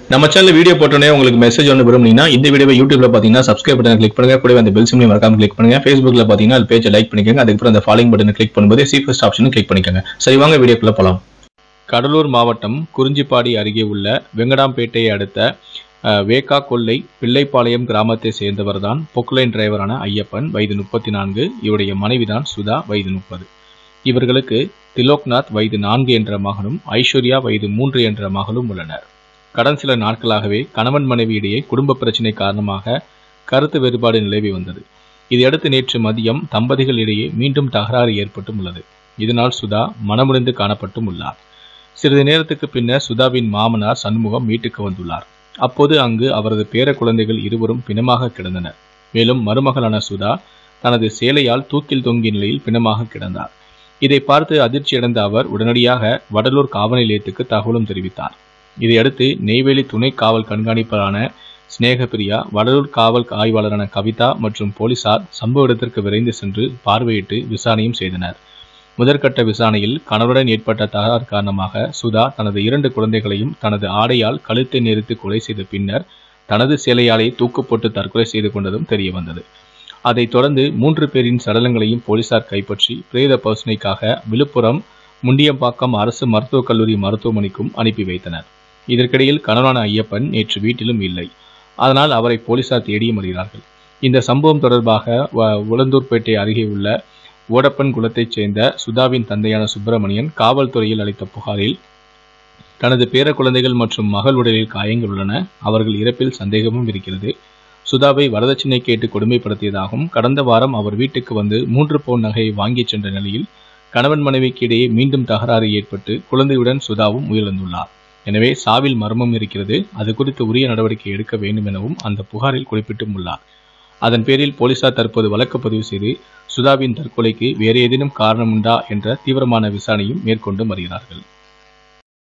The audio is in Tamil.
நம்ம சேனல் வீடியோ போட்டோன்னே உங்களுக்கு மெசேஜ் ஒன்று விரும்புனீங்கன்னா இந்த வீடியோவை யூடியூப்ல பார்த்தீங்கன்னா சப்ஸ்கிரைப் பட்டன் கிளிக் பண்ணுங்க கூடவே அந்த பெல் சிம்லையும் மறக்காம கிளிக் பண்ணுங்க ஃபேஸ்புக்ல பார்த்தீங்கன்னா அது பேஜை லைக் பண்ணிக்கோங்க அதுக்கப்புறம் அந்த ஃபாலோயிங் பட்டனை கிளிக் பண்ணும்போது சி ஃபர்ஸ்ட் ஆப்ஷனும் கிளிக் பண்ணிக்கோங்க சரி வாங்க வீடியோக்குள்ள போலாம் கடலூர் மாவட்டம் குறிஞ்சிப்பாடி அருகே உள்ள வெங்கடாம்பேட்டையை அடுத்த அஹ், வேக்கா கொல்லை பிள்ளைப்பாளையம் கிராமத்தை சேர்ந்தவர் தான் பொக்லைன் டிரைவரான ஐயப்பன் வயது முப்பத்தி நான்கு இவருடைய மனைவிதான் சுதா வயது முப்பது இவர்களுக்கு திலோக்நாத் வயது நான்கு என்ற மகனும் ஐஸ்வர்யா வயது மூன்று என்ற மகளும் உள்ளனர் கடன் சில நாட்களாகவே கணவன் மனைவி இடையே குடும்ப பிரச்சனை காரணமாக கருத்து வேறுபாடு நிலவி வந்தது இதையடுத்து நேற்று மதியம் தம்பதிகள் இடையே மீண்டும் தகராறு ஏற்பட்டும் உள்ளது இதனால் சுதா மனமுடிந்து காணப்பட்டும் உள்ளார் சிறிது நேரத்துக்கு பின்னர் சுதாவின் மாமனார் சண்முகம் வீட்டுக்கு வந்துள்ளார் அப்போது அங்கு அவரது பேர குழந்தைகள் இருவரும் பிணமாக கிடந்தனர் மேலும் மருமகளான சுதா தனது சேலையால் தூக்கில் தொங்கிய நிலையில் பிணமாக கிடந்தார் இதை பார்த்து அதிர்ச்சியடைந்த அவர் உடனடியாக வடலூர் காவல் நிலையத்துக்கு தகவலும் தெரிவித்தார் இதையடுத்து நெய்வேலி துணை காவல் கண்காணிப்பாளரான சிநேகபிரியா வடலூர் காவல் ஆய்வாளரான கவிதா மற்றும் போலீசார் சம்பவ இடத்திற்கு விரைந்து சென்று பார்வையிட்டு விசாரணையும் செய்தனர் முதற்கட்ட விசாரணையில் கணவருடன் ஏற்பட்ட தகராறு காரணமாக சுதா தனது இரண்டு குழந்தைகளையும் தனது ஆடையால் கழுத்தை நெரித்து கொலை செய்த பின்னர் தனது சேலையாலே தூக்கு போட்டு தற்கொலை செய்து கொண்டதும் தெரிய வந்தது அதைத் தொடர்ந்து மூன்று பேரின் சடலங்களையும் போலீசார் கைப்பற்றி பிரேத பரிசோதனைக்காக விழுப்புரம் முண்டியம்பாக்கம் அரசு மருத்துவக் கல்லூரி மருத்துவமனைக்கும் அனுப்பி வைத்தனர் இதற்கிடையில் கணவனான ஐயப்பன் நேற்று வீட்டிலும் இல்லை அதனால் அவரை போலீசார் தேடியும் வருகிறார்கள் இந்த சம்பவம் தொடர்பாக வ- உளந்தூர்பேட்டை அருகே உள்ள ஓடப்பன் குலத்தைச் சேர்ந்த சுதாவின் தந்தையான சுப்பிரமணியன் காவல்துறையில் அளித்த புகாரில் தனது பேர குழந்தைகள் மற்றும் மகள் உடலில் காயங்கள் உள்ளன அவர்கள் இறப்பில் சந்தேகமும் இருக்கிறது சுதாவை வரதட்சணை கேட்டு கொடுமைப்படுத்தியதாகவும் கடந்த வாரம் அவர் வீட்டுக்கு வந்து மூன்று பவுன் நகையை வாங்கிச் சென்ற நிலையில் கணவன் மனைவிக்கு இடையே மீண்டும் தகராறு ஏற்பட்டு குழந்தையுடன் சுதாவும் உயிரிழந்துள்ளார் எனவே சாவில் மர்மம் இருக்கிறது அது குறித்து உரிய நடவடிக்கை எடுக்க வேண்டும் எனவும் அந்த புகாரில் குறிப்பிட்டும் உள்ளார் அதன் பேரில் போலீசார் தற்போது வழக்கு பதிவு செய்து சுதாவின் தற்கொலைக்கு வேறு ஏதேனும் காரணம் உண்டா என்ற தீவிரமான விசாரணையும் மேற்கொண்டு வருகிறார்கள்